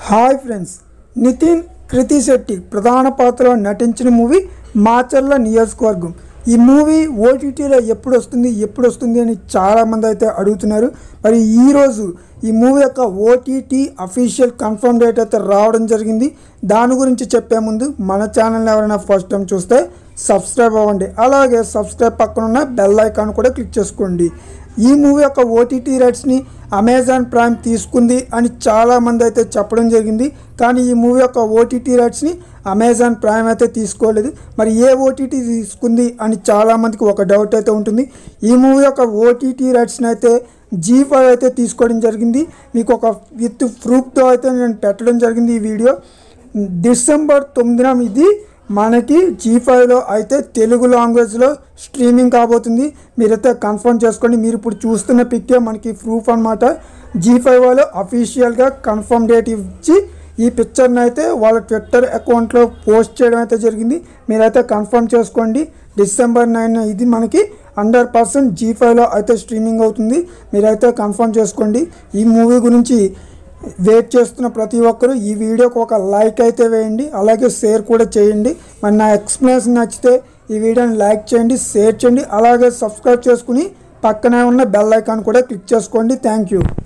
hi friends Nitin Krithi Shetty ప్రధాన పాత్రలో నటించిన మూవీ మాచర్ల నియోజకవర్గం ఈ మూవీ ఓటీటీలో ఎప్పుడు వస్తుంది ఎప్పుడు వస్తుంది అని చాలామంది అయితే అడుగుతున్నారు మరి ఈరోజు ఈ మూవీ యొక్క ఓటీటీ అఫీషియల్ కన్ఫర్మ్ డేట్ అయితే రావడం జరిగింది దాని గురించి చెప్పే ముందు మన ఛానల్ని ఎవరైనా ఫస్ట్ టైం చూస్తే సబ్స్క్రైబ్ అవ్వండి అలాగే సబ్స్క్రైబ్ పక్కన ఉన్న బెల్ ఐకాన్ కూడా క్లిక్ చేసుకోండి ఈ మూవీ యొక్క ఓటీటీ రైట్స్ని అమెజాన్ ప్రైమ్ తీసుకుంది అని చాలామంది అయితే చెప్పడం జరిగింది కానీ ఈ మూవీ యొక్క ఓటీటీ రైట్స్ని అమెజాన్ ప్రైమ్ అయితే తీసుకోలేదు మరి ఏ ఓటీటీ తీసుకుంది అని చాలామందికి ఒక డౌట్ అయితే ఉంటుంది ఈ మూవీ యొక్క ఓటీటీ రైట్స్ని అయితే జీ ఫైవ్ అయితే తీసుకోవడం జరిగింది మీకు ఒక విత్ ప్రూఫ్తో అయితే నేను పెట్టడం జరిగింది ఈ వీడియో డిసెంబర్ తొమ్మిదిన ఇది మనకి జీ ఫైవ్లో అయితే తెలుగు లాంగ్వేజ్లో స్ట్రీమింగ్ కాబోతుంది మీరైతే కన్ఫర్మ్ చేసుకోండి మీరు ఇప్పుడు చూస్తున్న పిక్కే మనకి ప్రూఫ్ అనమాట జీ ఫైవ్ వాళ్ళు అఫీషియల్గా కన్ఫర్మ్ డేట్ ఇచ్చి ఈ పిక్చర్ని అయితే వాళ్ళ ట్విట్టర్ అకౌంట్లో పోస్ట్ చేయడం అయితే జరిగింది మీరైతే కన్ఫర్మ్ చేసుకోండి డిసెంబర్ నైన్ ఇది మనకి హండ్రెడ్ పర్సెంట్ జీ ఫైవ్లో అయితే స్ట్రీమింగ్ అవుతుంది మీరైతే కన్ఫర్మ్ చేసుకోండి ఈ మూవీ గురించి వెయిట్ చేస్తున్న ప్రతి ఒక్కరూ ఈ వీడియోకి ఒక లైక్ అయితే వేయండి అలాగే షేర్ కూడా చేయండి మరి నా ఎక్స్ప్లెనేషన్ నచ్చితే ఈ వీడియోని లైక్ చేయండి షేర్ చేయండి అలాగే సబ్స్క్రైబ్ చేసుకుని పక్కనే ఉన్న బెల్ ఐకాన్ కూడా క్లిక్ చేసుకోండి థ్యాంక్ యూ